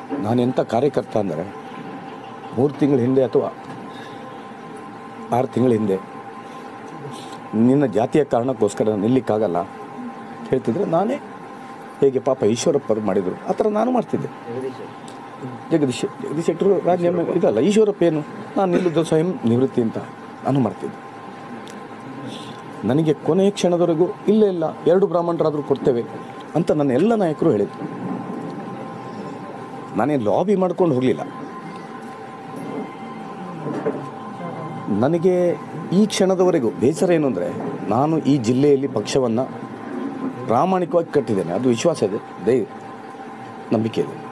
ನಾನೆಂಥ ಕಾರ್ಯಕರ್ತ ಅಂದರೆ ಮೂರು ತಿಂಗಳ ಹಿಂದೆ ಅಥವಾ ಆರು ತಿಂಗಳ ಹಿಂದೆ ನಿನ್ನ ಜಾತಿಯ ಕಾರಣಕ್ಕೋಸ್ಕರ ನಿಲ್ಲಿಕ್ಕಾಗಲ್ಲ ಹೇಳ್ತಿದ್ರೆ ನಾನೇ ಹೇಗೆ ಪಾಪ ಈಶ್ವರಪ್ಪರು ಮಾಡಿದರು ಆ ಥರ ನಾನು ಮಾಡ್ತಿದ್ದೆ ಜಗದೀಶ್ ಜಗದೀಶ್ ಶೆಟ್ಟರು ರಾಜ್ಯ ಇದಲ್ಲ ಈಶ್ವರಪ್ಪ ಏನು ನಾನು ನಿಲ್ಲುದು ಸ್ವಯಂ ನಿವೃತ್ತಿ ಅಂತ ನಾನು ಮಾಡ್ತಿದ್ದೆ ನನಗೆ ಕೊನೆಯ ಕ್ಷಣದವರೆಗೂ ಇಲ್ಲ ಇಲ್ಲ ಎರಡು ಬ್ರಾಹ್ಮಣರಾದರೂ ಕೊಡ್ತೇವೆ ಅಂತ ನನ್ನ ಎಲ್ಲ ನಾಯಕರು ಹೇಳಿದರು ನಾನೇನು ಲಾಬಿ ಮಾಡ್ಕೊಂಡು ಹೋಗಲಿಲ್ಲ ನನಗೆ ಈ ಕ್ಷಣದವರೆಗೂ ಬೇಸರ ಏನು ಅಂದರೆ ನಾನು ಈ ಜಿಲ್ಲೆಯಲ್ಲಿ ಪಕ್ಷವನ್ನು ಪ್ರಾಮಾಣಿಕವಾಗಿ ಕಟ್ಟಿದ್ದೇನೆ ಅದು ವಿಶ್ವಾಸ ಇದೆ ದಯ ನಂಬಿಕೆ ಇದೆ